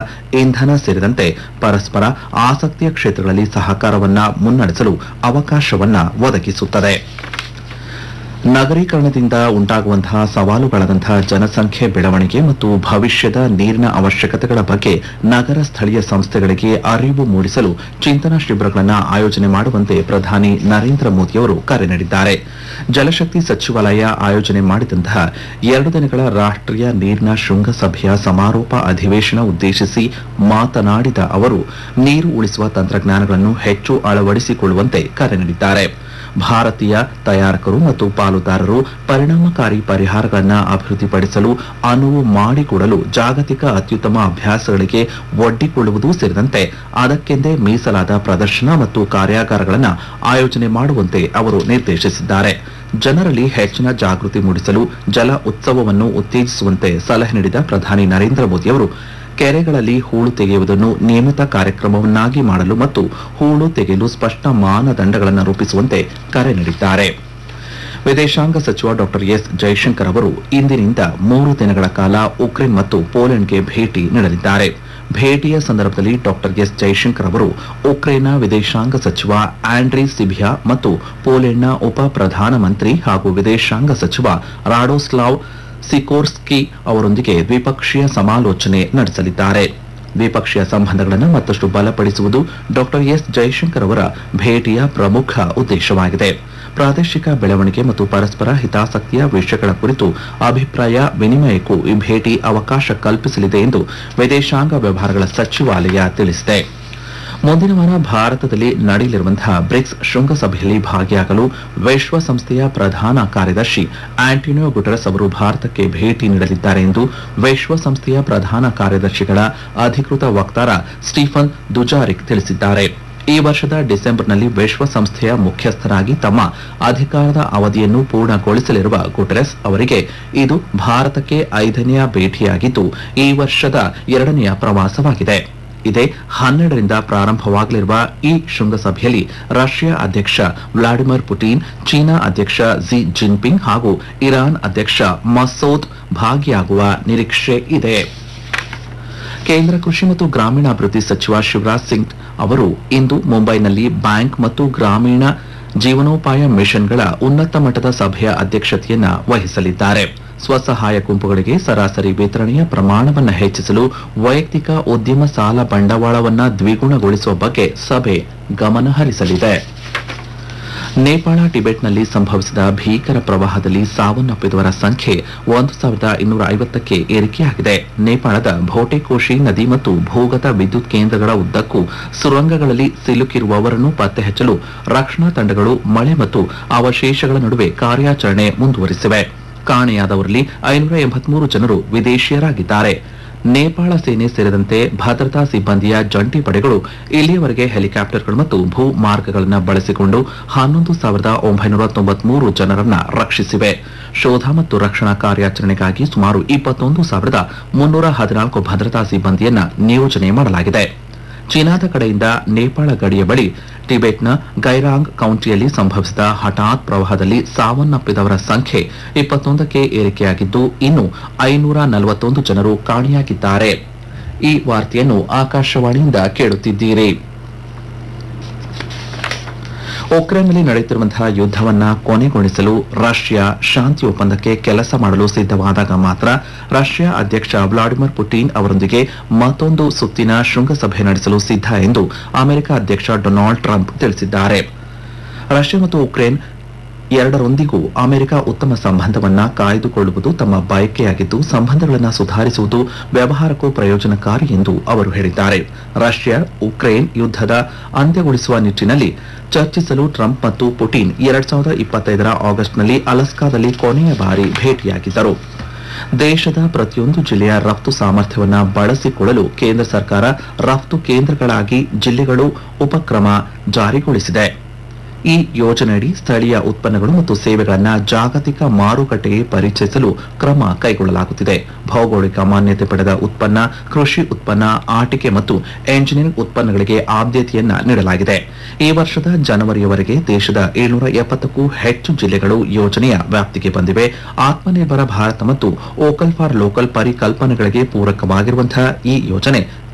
ಇಂಧನ ಸೇರಿದಂತೆ ಪರಸ್ಪರ ಆಸಕ್ತಿಯ ಕ್ಷೇತ್ರಗಳಲ್ಲಿ ಸಹಕಾರವನ್ನ ಮುನ್ನಡೆಸಲು ಅವಕಾಶವನ್ನ ಒದಗಿಸುತ್ತದೆ ನಗರೀಕರಣದಿಂದ ಉಂಟಾಗುವಂತಹ ಸವಾಲುಗಳಾದಂತಹ ಜನಸಂಖ್ಯೆ ಬೆಳವಣಿಗೆ ಮತ್ತು ಭವಿಷ್ಯದ ನೀರಿನ ಅವಶ್ಯಕತೆಗಳ ಬಗ್ಗೆ ನಗರ ಸ್ಥಳೀಯ ಸಂಸ್ಥೆಗಳಿಗೆ ಅರಿವು ಮೂಡಿಸಲು ಚಿಂತನಾ ಶಿಬಿರಗಳನ್ನು ಆಯೋಜನೆ ಮಾಡುವಂತೆ ಪ್ರಧಾನಿ ನರೇಂದ್ರ ಮೋದಿಯವರು ಕರೆ ನೀಡಿದ್ದಾರೆ ಜಲಶಕ್ತಿ ಸಚಿವಾಲಯ ಆಯೋಜನೆ ಮಾಡಿದಂತಹ ಎರಡು ದಿನಗಳ ರಾಷ್ಟ್ರೀಯ ನೀರಿನ ಶೃಂಗಸಭೆಯ ಸಮಾರೋಪ ಅಧಿವೇಶನ ಉದ್ದೇಶಿಸಿ ಮಾತನಾಡಿದ ಅವರು ನೀರು ಉಳಿಸುವ ತಂತ್ರಜ್ಞಾನಗಳನ್ನು ಹೆಚ್ಚು ಅಳವಡಿಸಿಕೊಳ್ಳುವಂತೆ ಕರೆ ನೀಡಿದ್ದಾರೆ ಭಾರತೀಯ ತಯಾರಕರು ಮತ್ತು ಪಾಲುದಾರರು ಪರಿಣಾಮಕಾರಿ ಪರಿಹಾರಗಳನ್ನು ಅಭಿವೃದ್ಧಿಪಡಿಸಲು ಅನುವು ಮಾಡಿಕೊಡಲು ಜಾಗತಿಕ ಅತ್ಯುತ್ತಮ ಅಭ್ಯಾಸಗಳಿಗೆ ಒಡ್ಡಿಕೊಳ್ಳುವುದು ಸೇರಿದಂತೆ ಅದಕ್ಕೆಂದೇ ಮೀಸಲಾದ ಪ್ರದರ್ಶನ ಮತ್ತು ಕಾರ್ಯಾಗಾರಗಳನ್ನು ಆಯೋಜನೆ ಮಾಡುವಂತೆ ಅವರು ನಿರ್ದೇಶಿಸಿದ್ದಾರೆ ಜನರಲ್ಲಿ ಹೆಚ್ಚಿನ ಜಾಗೃತಿ ಮೂಡಿಸಲು ಜಲ ಉತ್ಸವವನ್ನು ಉತ್ತೇಜಿಸುವಂತೆ ಸಲಹೆ ನೀಡಿದ ಪ್ರಧಾನಿ ನರೇಂದ್ರ ಮೋದಿ ಅವರು ಕೆರೆಗಳಲ್ಲಿ ಹೂಳು ತೆಗೆಯುವುದನ್ನು ನಿಯಮಿತ ಕಾರ್ಯಕ್ರಮವನ್ನಾಗಿ ಮಾಡಲು ಮತ್ತು ಹೂಳು ತೆಗೆಯಲು ಸ್ಪಷ್ಟ ಮಾನದಂಡಗಳನ್ನು ರೂಪಿಸುವಂತೆ ಕರೆ ನೀಡಿದ್ದಾರೆ ವಿದೇಶಾಂಗ ಸಚಿವ ಡಾ ಎಸ್ ಜೈಶಂಕರ್ ಅವರು ಇಂದಿನಿಂದ ಮೂರು ದಿನಗಳ ಕಾಲ ಉಕ್ರೇನ್ ಮತ್ತು ಪೋಲೆಂಡ್ಗೆ ಭೇಟಿ ನೀಡಲಿದ್ದಾರೆ ಭೇಟಿಯ ಸಂದರ್ಭದಲ್ಲಿ ಡಾ ಎಸ್ ಜೈಶಂಕರ್ ಅವರು ಉಕ್ರೇನ್ನ ವಿದೇಶಾಂಗ ಸಚಿವ ಆಂಡ್ರಿ ಸಿಬಿಯಾ ಮತ್ತು ಪೋಲೆಂಡ್ನ ಉಪ ಪ್ರಧಾನಮಂತ್ರಿ ಹಾಗೂ ವಿದೇಶಾಂಗ ಸಚಿವ ರಾಡೋಸ್ಲಾವ್ ಸಿಕೋರ್ಸ್ಕಿ ಅವರೊಂದಿಗೆ ದ್ವಿಪಕ್ಷೀಯ ಸಮಾಲೋಚನೆ ನಡೆಸಲಿದ್ದಾರೆ ದ್ವಿಪಕ್ಷೀಯ ಸಂಬಂಧಗಳನ್ನು ಮತ್ತಷ್ಟು ಬಲಪಡಿಸುವುದು ಡಾ ಎಸ್ ಜೈಶಂಕರ್ ಅವರ ಭೇಟಿಯ ಪ್ರಮುಖ ಉದ್ದೇಶವಾಗಿದೆ ಪ್ರಾದೇಶಿಕ ಬೆಳವಣಿಗೆ ಮತ್ತು ಪರಸ್ಪರ ಹಿತಾಸಕ್ತಿಯ ವಿಷಯಗಳ ಕುರಿತು ಅಭಿಪ್ರಾಯ ವಿನಿಮಯಕ್ಕೂ ಈ ಭೇಟಿ ಅವಕಾಶ ಕಲ್ಪಿಸಲಿದೆ ಎಂದು ವಿದೇಶಾಂಗ ವ್ಯವಹಾರಗಳ ಸಚಿವಾಲಯ ತಿಳಿಸಿದೆ ಮುಂದಿನ ವಾರ ಭಾರತದಲ್ಲಿ ನಡೆಯಲಿರುವಂತಹ ಬ್ರಿಕ್ಸ್ ಶೃಂಗಸಭೆಯಲ್ಲಿ ಭಾಗಿಯಾಗಲು ವಿಶ್ವಸಂಸ್ಥೆಯ ಪ್ರಧಾನ ಕಾರ್ಯದರ್ಶಿ ಆಂಟೋನಿಯೋ ಗುಟೆರಸ್ ಅವರು ಭಾರತಕ್ಕೆ ಭೇಟಿ ನೀಡಲಿದ್ದಾರೆ ಎಂದು ವಿಶ್ವಸಂಸ್ಥೆಯ ಪ್ರಧಾನ ಕಾರ್ಯದರ್ಶಿಗಳ ಅಧಿಕೃತ ವಕ್ತಾರ ಸ್ಟೀಫನ್ ದುಜಾರಿಕ್ ತಿಳಿಸಿದ್ದಾರೆ ಈ ವರ್ಷದ ಡಿಸೆಂಬರ್ನಲ್ಲಿ ವಿಶ್ವಸಂಸ್ಥೆಯ ಮುಖ್ಯಸ್ಥರಾಗಿ ತಮ್ಮ ಅಧಿಕಾರದ ಅವಧಿಯನ್ನು ಪೂರ್ಣಗೊಳಿಸಲಿರುವ ಗುಟೆರಸ್ ಅವರಿಗೆ ಇದು ಭಾರತಕ್ಕೆ ಐದನೆಯ ಭೇಟಿಯಾಗಿದ್ದು ಈ ವರ್ಷದ ಎರಡನೆಯ ಪ್ರವಾಸವಾಗಿದೆ ಇದೇ ಹನ್ನೆರಡರಿಂದ ಪ್ರಾರಂಭವಾಗಲಿರುವ ಈ ಶೃಂಗಸಭೆಯಲ್ಲಿ ರಷ್ಯಾ ಅಧ್ಯಕ್ಷ ವ್ಲಾಡಿಮಿರ್ ಪುಟಿನ್ ಚೀನಾ ಅಧ್ಯಕ್ಷ ಜಿ ಜಿನ್ಪಿಂಗ್ ಹಾಗೂ ಇರಾನ್ ಅಧ್ಯಕ್ಷ ಮಸೂದ್ ಭಾಗಿಯಾಗುವ ನಿರೀಕ್ಷೆ ಇದೆ ಕೇಂದ್ರ ಕೃಷಿ ಮತ್ತು ಗ್ರಾಮೀಣಾಭಿವೃದ್ಧಿ ಸಚಿವ ಶಿವರಾಜ್ ಸಿಂಗ್ ಅವರು ಇಂದು ಮುಂಬೈನಲ್ಲಿ ಬ್ಯಾಂಕ್ ಮತ್ತು ಗ್ರಾಮೀಣ ಜೀವನೋಪಾಯ ಮಿಷನ್ಗಳ ಉನ್ನತ ಮಟ್ಟದ ಸಭೆಯ ಅಧ್ಯಕ್ಷತೆಯನ್ನ ವಹಿಸಲಿದ್ದಾರೆ ಸ್ವಸಹಾಯ ಗುಂಪುಗಳಿಗೆ ಸರಾಸರಿ ವಿತರಣೆಯ ಪ್ರಮಾಣವನ್ನು ಹೆಚ್ಚಿಸಲು ವೈಯಕ್ತಿಕ ಉದ್ಯಮ ಸಾಲ ಬಂಡವಾಳವನ್ನ ದ್ವಿಗುಣಗೊಳಿಸುವ ಬಗ್ಗೆ ಸಭೆ ಗಮನ ಹರಿಸಲಿದೆ ನೇಪಾಳ ಟಿಬೆಟ್ನಲ್ಲಿ ಸಂಭವಿಸಿದ ಭೀಕರ ಪ್ರವಾಹದಲ್ಲಿ ಸಾವನ್ನಪ್ಪಿದವರ ಸಂಖ್ಯೆ ಒಂದು ಸಾವಿರದ ಇನ್ನೂರ ಐವತ್ತಕ್ಕೆ ಏರಿಕೆಯಾಗಿದೆ ನೇಪಾಳದ ಭೋಟೆಕೋಶಿ ನದಿ ಮತ್ತು ಭೂಗತ ವಿದ್ಯುತ್ ಕೇಂದ್ರಗಳ ಉದ್ದಕ್ಕೂ ಸುರಂಗಗಳಲ್ಲಿ ಸಿಲುಕಿರುವವರನ್ನು ಪತ್ತೆ ಹಚ್ಚಲು ರಕ್ಷಣಾ ತಂಡಗಳು ಮಳೆ ಮತ್ತು ಅವಶೇಷಗಳ ನಡುವೆ ಕಾರ್ಯಾಚರಣೆ ಮುಂದುವರಿಸಿವೆ ಕಾಣೆಯಾದವರಲ್ಲಿ ಐನೂರ ಎಂಬತ್ಮೂರು ಜನರು ವಿದೇಶಿಯರಾಗಿದ್ದಾರೆ ನೇಪಾಳ ಸೇನೆ ಸೇರಿದಂತೆ ಭದ್ರತಾ ಸಿಬ್ಬಂದಿಯ ಜಂಟಿ ಪಡೆಗಳು ಇಲ್ಲಿಯವರೆಗೆ ಹೆಲಿಕಾಪ್ಟರ್ಗಳು ಮತ್ತು ಭೂ ಮಾರ್ಗಗಳನ್ನು ಬಳಸಿಕೊಂಡು ಹನ್ನೊಂದು ಸಾವಿರದ ಒಂಬೈನೂರ ತೊಂಬತ್ಮೂರು ಜನರನ್ನ ರಕ್ಷಿಸಿವೆ ಶೋಧ ಮತ್ತು ರಕ್ಷಣಾ ಕಾರ್ಯಾಚರಣೆಗಾಗಿ ಸುಮಾರು ಇಪ್ಪತ್ತೊಂದು ಸಾವಿರದ ಮುನ್ನೂರ ಹದಿನಾಲ್ಕು ಭದ್ರತಾ ಸಿಬ್ಬಂದಿಯನ್ನ ನಿಯೋಜನೆ ಮಾಡಲಾಗಿದೆ ಚೀನಾದ ಕಡೆಯಿಂದ ನೇಪಾಳ ಗಡಿಯ ಬಳಿ ಟಿಬೆಟ್ನ ಗೈರಾಂಗ್ ಕೌಂಟಿಯಲ್ಲಿ ಸಂಭವಿಸಿದ ಹಠಾತ್ ಪ್ರವಾಹದಲ್ಲಿ ಸಾವನ್ನಪ್ಪಿದವರ ಸಂಖ್ಯೆ ಇಪ್ಪತ್ತೊಂದಕ್ಕೆ ಏರಿಕೆಯಾಗಿದ್ದು ಇನ್ನು ಐನೂರ ನಲವತ್ತೊಂದು ಜನರು ಕಾಣೆಯಾಗಿದ್ದಾರೆ ಈ ವಾರ್ತೆಯನ್ನು ಆಕಾಶವಾಣಿಯಿಂದ ಕೇಳುತ್ತಿದ್ದೀರಿ ಉಕ್ರೇನ್ನಲ್ಲಿ ನಡೆಯುತ್ತಿರುವಂತಹ ಯುದ್ಧವನ್ನ ಕೊನೆಗೊಳಿಸಲು ರಷ್ಯಾ ಶಾಂತಿ ಒಪ್ಪಂದಕ್ಕೆ ಕೆಲಸ ಮಾಡಲು ಸಿದ್ಧವಾದಾಗ ಮಾತ್ರ ರಷ್ಯಾ ಅಧ್ಯಕ್ಷ ವ್ಲಾಡಿಮಿರ್ ಪುಟಿನ್ ಅವರೊಂದಿಗೆ ಮತ್ತೊಂದು ಸುತ್ತಿನ ಶೃಂಗಸಭೆ ನಡೆಸಲು ಸಿದ್ಧ ಎಂದು ಅಮೆರಿಕ ಅಧ್ಯಕ್ಷ ಡೊನಾಲ್ಡ್ ಟ್ರಂಪ್ ತಿಳಿಸಿದ್ದಾರೆ ರಷ್ಯಾ ಮತ್ತು ಉಕ್ರೇನ್ ಎರಡರೊಂದಿಗೂ ಅಮೆರಿಕ ಉತ್ತಮ ಸಂಬಂಧವನ್ನ ಕಾಯ್ದುಕೊಳ್ಳುವುದು ತಮ್ಮ ಬಯಕೆಯಾಗಿದ್ದು ಸಂಬಂಧಗಳನ್ನು ಸುಧಾರಿಸುವುದು ವ್ಯವಹಾರಕ್ಕೂ ಪ್ರಯೋಜನಕಾರಿ ಎಂದು ಅವರು ಹೇಳಿದ್ದಾರೆ ರಷ್ಯಾ ಉಕ್ರೇನ್ ಯುದ್ಧದ ಅಂತ್ಯಗೊಳಿಸುವ ನಿಟ್ಟಿನಲ್ಲಿ ಚರ್ಚಿಸಲು ಟ್ರಂಪ್ ಮತ್ತು ಪುಟಿನ್ ಎರಡ್ ಸಾವಿರದ ಇಪ್ಪತ್ತೈದರ ಆಗಸ್ಟ್ನಲ್ಲಿ ಅಲಸ್ಕಾದಲ್ಲಿ ಕೊನೆಯ ಬಾರಿ ಭೇಟಿಯಾಗಿದ್ದರು ದೇಶದ ಪ್ರತಿಯೊಂದು ಜಿಲ್ಲೆಯ ರಫ್ತು ಸಾಮರ್ಥ್ಯವನ್ನ ಬಳಸಿಕೊಳ್ಳಲು ಕೇಂದ್ರ ಸರ್ಕಾರ ರಫ್ತು ಕೇಂದ್ರಗಳಾಗಿ ಜಿಲ್ಲೆಗಳು ಉಪಕ್ರಮ ಜಾರಿಗೊಳಿಸಿದೆ ಈ ಯೋಜನೆಯಡಿ ಸ್ಥಳೀಯ ಉತ್ಪನ್ನಗಳು ಮತ್ತು ಸೇವೆಗಳನ್ನು ಜಾಗತಿಕ ಮಾರುಕಟ್ಟೆಗೆ ಪರಿಚಯಿಸಲು ಕ್ರಮ ಕೈಗೊಳ್ಳಲಾಗುತ್ತಿದೆ ಭೌಗೋಳಿಕ ಮಾನ್ಯತೆ ಪಡೆದ ಉತ್ಪನ್ನ ಕೃಷಿ ಉತ್ಪನ್ನ ಆಟಿಕೆ ಮತ್ತು ಎಂಜಿನಿಯರಿಂಗ್ ಉತ್ಪನ್ನಗಳಿಗೆ ಆದ್ಯತೆಯನ್ನ ನೀಡಲಾಗಿದೆ ಈ ವರ್ಷದ ಜನವರಿಯವರೆಗೆ ದೇಶದ ಏಳ್ನೂರ ಎಪ್ಪತ್ತಕ್ಕೂ ಹೆಚ್ಚು ಜಿಲ್ಲೆಗಳು ಯೋಜನೆಯ ವ್ಯಾಪ್ತಿಗೆ ಬಂದಿವೆ ಆತ್ಮನಿರ್ಭರ ಭಾರತ ಮತ್ತು ಓಕಲ್ ಫಾರ್ ಲೋಕಲ್ ಪರಿಕಲ್ಪನೆಗಳಿಗೆ ಪೂರಕವಾಗಿರುವಂತಹ ಈ ಯೋಜನೆ